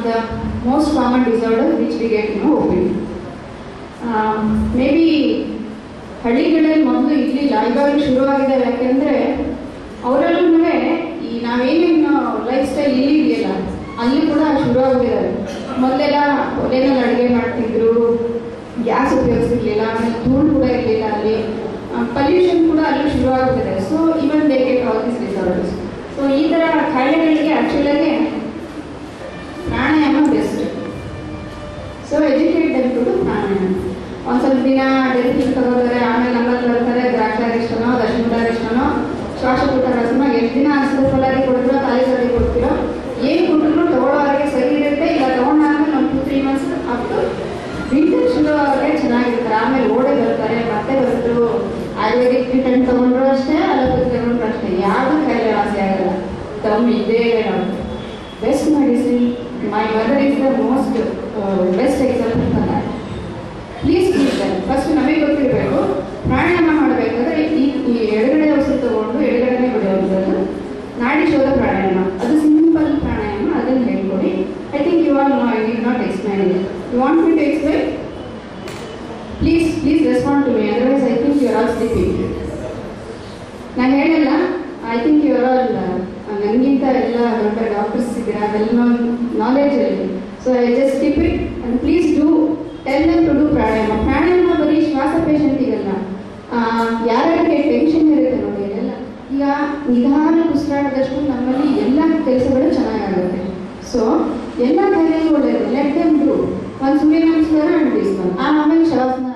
of the most common disorder which we get no ಒಪಿನ್ maybe ಹಳ್ಳಿಗಳಲ್ಲಿ ಮೊದಲು ಇರಲಿಲ್ಲ ಇವಾಗ ಶುರುವಾಗಿದೆ ಯಾಕೆಂದರೆ ಅವರಲ್ಲೂ ಈ ನಾವೇನೇನು ಲೈಫ್ ಸ್ಟೈಲ್ ಇಲ್ಲಿ ಇದೆಯಲ್ಲ ಅಲ್ಲಿ ಕೂಡ ಶುರುವಾಗ್ಬಿಟ್ಟಿದ್ದಾರೆ ಮೊದಲೆಲ್ಲ ಒಲೆನಲ್ಲಿ ಅಡುಗೆ ಮಾಡ್ತಿದ್ರು ಗ್ಯಾಸ್ ಉಪಯೋಗಿಸ್ತಿರ್ಲಿಲ್ಲ ಆಮೇಲೆ ಧೂಳು ಕೂಡ ಇರಲಿಲ್ಲ ಅಲ್ಲಿ ಪಲ್ಯೂಷನ್ ಕೂಡ ಅಲ್ಲಿ ಶುರುವಾಗ್ಬಿಟ್ಟಿದೆ so even they get all this disorders so ಈ ಥರ ಕಾಯಿಲೆಗಳಿಗೆ ಆ್ಯಕ್ಚುಲಾಗಿ pranayama best so educate to pranayama ಒಂದು ಸ್ವಲ್ಪ ದಿನ ಡೆಲಿವರಿ ತಗೋತಾರೆ ಆಮೇಲೆ ನಮ್ಮಲ್ಲಿ ಬರ್ತಾರೆ ದ್ರಾಕ್ಷಾರಿಷ್ಟನೋ ದಶಮುಖಾರಿಷ್ಟನೋ ಶ್ವಾಸಕೋಟರಸಮ ಎಷ್ಟು ದಿನ ಹಸಿರು ಫಲಾರಿ ಕೊಡ್ತೀರೋ ತಾಯಿ ಸರಿ ಕೊಡ್ತೀರೋ ಏನು ಕೊಟ್ಟರು ತಗೊಳ್ಳೋರಿಗೆ ಸರಿ ಇರುತ್ತೆ ಇಲ್ಲ ತಗೊಂಡಾದ್ಮೇಲೆ ಒಂದು two three months up to winter ಶುರು ಆಗೋರಿಗೆ ಚೆನ್ನಾಗಿರ್ತಾರೆ ಆಮೇಲೆ ಓಡೇ ಬರ್ತಾರೆ ಮತ್ತೆ ಬಂದರು ಆಯುರ್ವೇದಿಕ್ ಟ್ರೀಟ್ಮೆಂಟ್ ತಗೊಂಡ್ರು ಅಷ್ಟೇ ಅಲೋಪತಿ ತಗೊಂಡ್ರು ಅಷ್ಟೇ ಯಾವುದು ಕಾಯಿಲೆ ವಾಸಿ ಆಗಲ್ಲ ತಮ್ಮ ಇದೇ best medicine my mother is the most best example for that please please first ನಮಗೆ ಗೊತ್ತಿರಬೇಕು ಪ್ರಾಣಾಯಾಮ ಮಾಡಬೇಕಾದ್ರೆ ಈ ಈ ಎಡಗಡೆ ಔಷಧಿ ತಗೊಂಡು ಎಡಗಡೆನೆ ಬಿಡುವಂಥದ್ದು ನಾಡಿ ಶೋಧ ಪ್ರಾಣಾಯಾಮ ಅದು ಸಿಂಪಲ್ ಪ್ರಾಣಾಯಾಮ ಅದನ್ನು ಹೇಳ್ಕೊಡಿ I think you all know I did not explain it you want me to explain please please respond to me otherwise I think you are all sleeping ನಾನು ಹೇಳಲ್ಲ I think you are all ನನಗಿಂತ ಎಲ್ಲ ದೊಡ್ಡ doctors ಇದ್ದೀರಾ ಅದೆಲ್ಲ knowledge ಇದೆ so I just keep it and please do tell them to do pranayama pranayama ಬರೀ ಶ್ವಾಸ ಪೇಷಂಟಿಗಲ್ಲ ಯಾರ್ಯಾರಿಗೆ ಟೆನ್ಷನ್ ಇರುತ್ತೆ ನೋಡಿ ಎಲ್ಲ ಈಗ ನಿಧಾನ ಉಸಿರಾಡದಷ್ಟು ನಮ್ಮಲ್ಲಿ ಎಲ್ಲ ಕೆಲಸಗಳು ಚೆನ್ನಾಗಾಗುತ್ತೆ ಸೊ ಎಲ್ಲ ಕಾಯಿಲೆಗೂ ಒಳ್ಳೆಯದು ಲೆಟ್ ದೆಮ್ ಡೂ ಒಂದು ಸೂರ್ಯ ನಮಸ್ಕಾರ ಅಂಡ್ ಆಮೇಲೆ ಶವಾಸನ